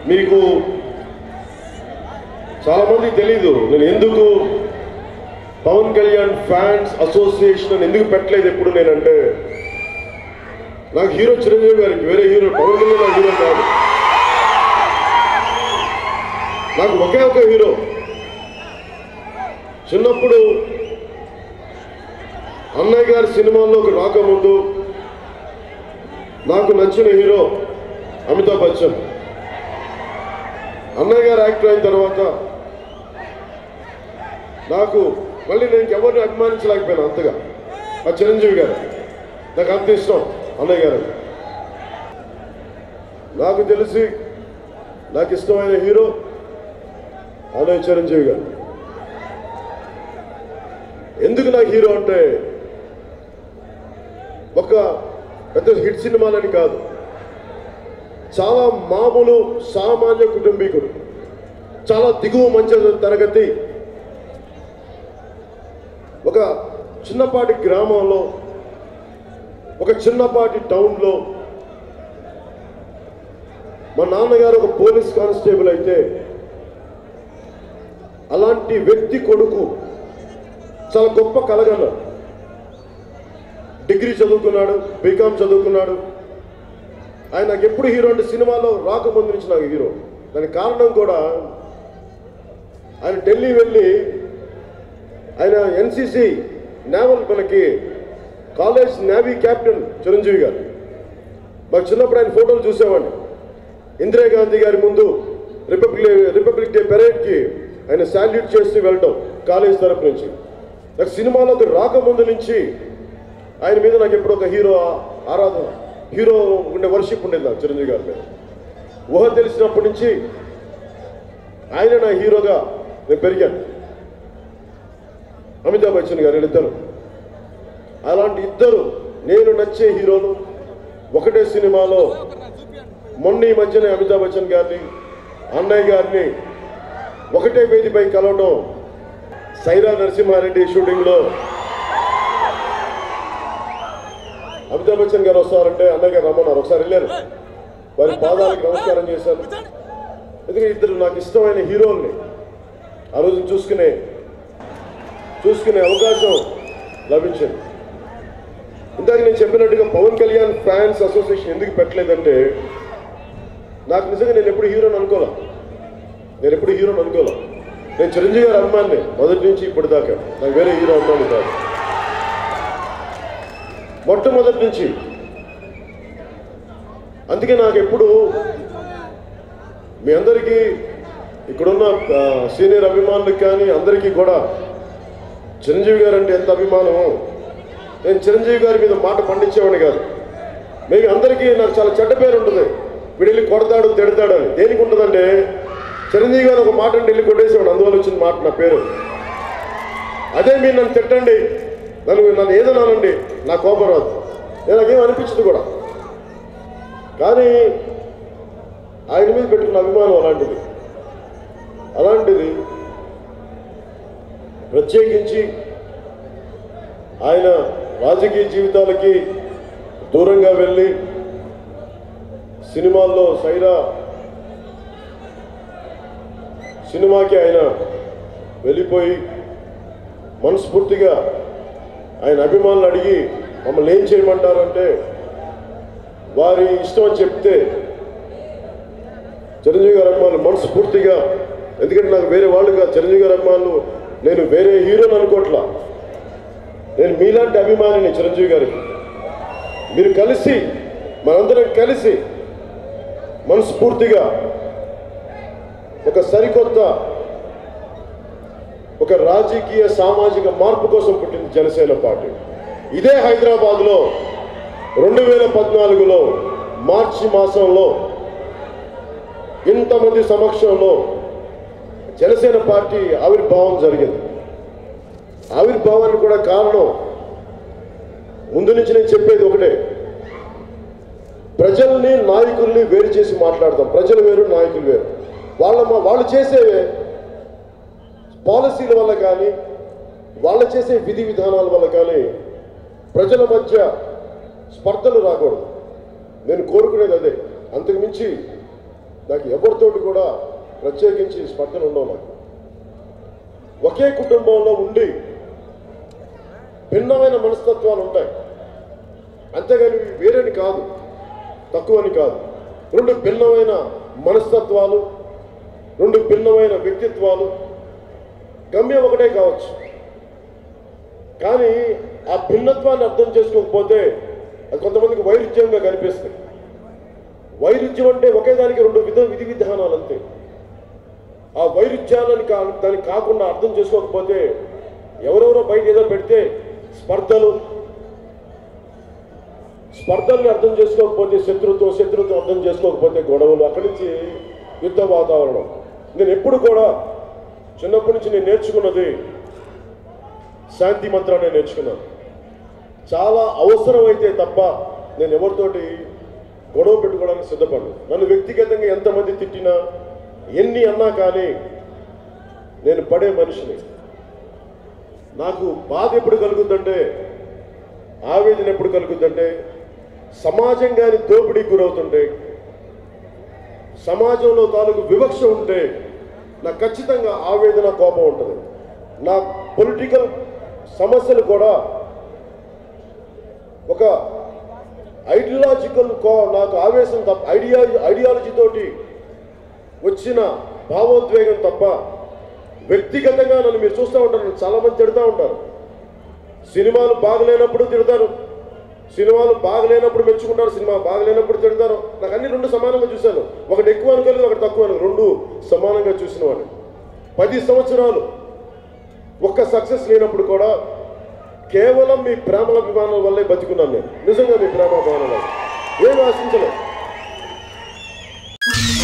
మీకు చాలామంది తెలీదు నేను ఎందుకు పవన్ కళ్యాణ్ ఫ్యాన్స్ అసోసియేషన్ అని ఎందుకు పెట్టలేదు ఎప్పుడు నేనంటే నాకు హీరో చిరంజీవి గారికి వేరే హీరో పవన్ కళ్యాణ్ నాకు హీరో కాదు నాకు ఒకే ఒక హీరో చిన్నప్పుడు అన్నయ్య గారి సినిమాల్లోకి రాకముందు నాకు నచ్చిన హీరో అమితాబ్ బచ్చన్ అన్నయ్య గారు యాక్టర్ అయిన తర్వాత నాకు మళ్ళీ నేను ఎవరిని అభిమానించలేకపోయాను అంతగా ఆ చిరంజీవి గారు నాకు అంత ఇష్టం అన్నయ్య గారు నాకు తెలిసి నాకు ఇష్టమైన హీరో అన్నయ్య చిరంజీవి గారు ఎందుకు నాకు హీరో అంటే ఒక పెద్ద హిట్ సినిమాలని కాదు చాలా మామూలు సామాన్య కుటుంబీకుడు చాలా దిగువ మంచి తరగతి ఒక చిన్నపాటి గ్రామంలో ఒక చిన్నపాటి టౌన్లో మా నాన్నగారు ఒక పోలీస్ కానిస్టేబుల్ అయితే అలాంటి వ్యక్తి కొడుకు చాలా గొప్ప కలగన్నాడు డిగ్రీ చదువుకున్నాడు బీకామ్ చదువుకున్నాడు ఆయన నాకు ఎప్పుడు హీరో అంటే సినిమాలో రాకముందు నుంచి నాకు హీరో దానికి కారణం కూడా ఆయన ఢిల్లీ వెళ్ళి ఆయన ఎన్సిసి నేవల్ మనకి college navy captain Chiranjeevi garu మాకు చిన్నప్పుడు ఆయన ఫోటోలు చూసేవాడిని ఇందిరాగాంధీ గారి ముందు రిపబ్లిక్ రిపబ్లిక్ డే పెరేడ్కి ఆయన శాల్యూట్ చేస్తూ వెళ్ళటం కాలేజ్ తరపు నుంచి నాకు సినిమాలోకి రాకముందు నుంచి ఆయన మీద నాకు ఎప్పుడు ఒక హీరో ఆరాధన హీరో ఉండే వర్షిప్ ఉండేది నాకు చిరంజీవి గారి మీద ఊహ తెలిసినప్పటి నుంచి ఆయన నా హీరోగా నేను పెరిగాను అమితాబ్ బచ్చన్ గారు వీళ్ళిద్దరు అలాంటి ఇద్దరు నేను నచ్చే హీరోలు ఒకటే సినిమాలో మొన్న ఈ మధ్యనే అమితాబ్ బచ్చన్ గారిని అన్నయ్య గారిని ఒకటే వేదిపై కలవడం సైరా నరసింహారెడ్డి షూటింగ్లో అమితాబ్ బచ్చన్ గారు వస్తారంటే అన్నయ్య గారు రమ్మన్నారు ఒకసారి వెళ్ళారు వారి పాదాలకు నమస్కారం చేశాను ఎందుకంటే ఇద్దరు నాకు ఇష్టమైన హీరోల్ని ఆ రోజు చూసుకునే చూసుకునే అవకాశం లభించింది ఇందాక నేను చెప్పినట్టుగా పవన్ కళ్యాణ్ ఫ్యాన్స్ అసోసియేషన్ ఎందుకు పెట్టలేదంటే నాకు నిజంగా నేను ఎప్పుడు హీరోని అనుకోలే నేను ఎప్పుడు హీరోని అనుకోలే నేను చిరంజీవి గారి అభిమాన్ని మొదటి నుంచి ఇప్పటిదాకా నాకు వేరే హీరో అభిమాని కాదు మొట్టమొదటి నుంచి అందుకే నాకు ఎప్పుడు మీ అందరికీ ఇక్కడున్న ఆ, సీనియర్ అభిమానులకు కానీ అందరికీ కూడా చిరంజీవి గారు అంటే ఎంత అభిమానమో నేను చిరంజీవి గారి మీద మాట పండించేవాడిని కాదు మీకు అందరికీ నాకు చాలా చెడ్డ పేరు ఉంటుంది వీడు వెళ్ళి కొడతాడు తిడతాడు అని దేనికి ఉంటుందంటే చిరంజీవి గారు ఒక మాట అంటే వెళ్ళి కొట్టేసేవాడు అందువల్ల వచ్చిన మాట నా పేరు అదే మీరు నన్ను తిట్టండి నన్ను నన్ను ఏదనానండి నా కోపం రాదు నేను నాకేం అనిపించదు కూడా కానీ ఆయన మీద పెట్టుకున్న అభిమానం అలాంటిది అలాంటిది ప్రత్యేకించి ఆయన రాజకీయ జీవితాలకి దూరంగా వెళ్ళి సినిమాల్లో సైరా సినిమాకి ఆయన వెళ్ళిపోయి మనస్ఫూర్తిగా ఆయన అభిమానులు అడిగి మమ్మల్ని ఏం చేయమంటారంటే వారి ఇష్టం అని చెప్తే చిరంజీవి గారి అభిమానులు మనస్ఫూర్తిగా ఎందుకంటే నాకు వేరే వాళ్ళు కాదు చిరంజీవి గారి అభిమానులు నేను వేరే హీరోని అనుకోవట్లా నేను మీలాంటి అభిమానిని చిరంజీవి గారికి మీరు కలిసి మనందరం కలిసి మనస్ఫూర్తిగా ఒక సరికొత్త ఒక రాజకీయ సామాజిక మార్పు కోసం పుట్టింది జనసేన పార్టీ ఇదే హైదరాబాద్లో రెండు వేల పద్నాలుగులో మార్చి మాసంలో ఇంతమంది సమక్షంలో జనసేన పార్టీ ఆవిర్భావం జరిగింది ఆవిర్భావానికి కూడా కారణం ముందు నుంచి నేను చెప్పేది ఒకటే ప్రజల్ని నాయకుల్ని వేరు చేసి మాట్లాడతాం ప్రజలు వేరు నాయకులు వేరు వాళ్ళ మా- వాళ్ళు చేసే పాలసీల వల్ల కానీ వాళ్ళు చేసే విధి విధానాల వల్ల కానీ ప్రజల మధ్య స్పర్ధలు రాకూడదు నేను కోరుకునేది అదే అంతకు మించి నాకు ఎవరితోటి కూడా ప్రత్యేకించి స్పర్ధలు ఉండవు నాకు ఒకే కుటుంబంలో ఉండి భిన్నమైన మనస్తత్వాలు ఉంటాయి అంతేగాని ఇవి వేరేని కాదు తక్కువని కాదు రెండు భిన్నమైన మనస్తత్వాలు రెండు భిన్నమైన వ్యక్తిత్వాలు గమ్యం ఒకటే కావచ్చు కానీ ఆ భిన్నత్వాన్ని అర్థం చేసుకోకపోతే అది కొంతమందికి వైరుధ్యంగా కనిపిస్తుంది వైరుధ్యం అంటే ఒకే దానికి రెండు విధ విధి విధానాలు అంతే ఆ వైరుధ్యాలను కా దానికి కాకుండా అర్థం చేసుకోకపోతే ఎవరెవరో బయట ఏదో పెడితే స్పర్ధలు స్పర్ధల్ని అర్థం చేసుకోకపోతే శత్రుత్వం శత్రుత్వం అర్థం చేసుకోకపోతే గొడవలు అక్కడి నుంచి యుద్ధ వాతావరణం నేను ఎప్పుడు కూడా చిన్నప్పటి నుంచి నేను నేర్చుకున్నది శాంతి మంత్రాన్ని నేర్చుకున్నాను చాలా అవసరమైతే తప్ప నేను ఎవరితోటి గొడవ పెట్టుకోవడానికి సిద్ధపడను నన్ను వ్యక్తిగతంగా ఎంతమంది తిట్టినా ఎన్ని అన్నా కానీ నేను పడే మనిషిని నాకు బాధ ఎప్పుడు కలుగుద్దంటే ఆవేదన ఎప్పుడు కలుగుద్దంటే సమాజం కానీ దోపిడీకి గురవుతుంటే సమాజంలో తాలూకు వివక్ష ఉంటే నాకు ఖచ్చితంగా ఆవేదన కోపం ఉంటుంది నా పొలిటికల్ సమస్యలు కూడా ఒక ఐడియాలజికల్ కో నాకు ఆవేశం తప్ప ఐడియా ఐడియాలజీ తోటి వచ్చిన భావోద్వేగం తప్ప వ్యక్తిగతంగా నన్ను మీరు చూస్తూ ఉంటారు నన్ను చాలా మంది తిడతా ఉంటారు సినిమాలు బాగలేనప్పుడు తిడతారు సినిమాలు బాగలేనప్పుడు మెచ్చుకుంటారు సినిమా బాగలేనప్పుడు తిడతారు నాకు అన్ని రెండు సమానంగా చూశాను ఒకటి ఎక్కువ అనుకోలేదు ఒకటి తక్కువ అనుకో రెండు సమానంగా చూసిన వాడిని పది సంవత్సరాలు ఒక్క సక్సెస్ లేనప్పుడు కూడా కేవలం మీ ప్రేమాభిమానాల వల్లే బతికున్నాను నేను నిజంగా మీ ప్రేమాభిమానాల వల్ల ఏం ఆశించలేదు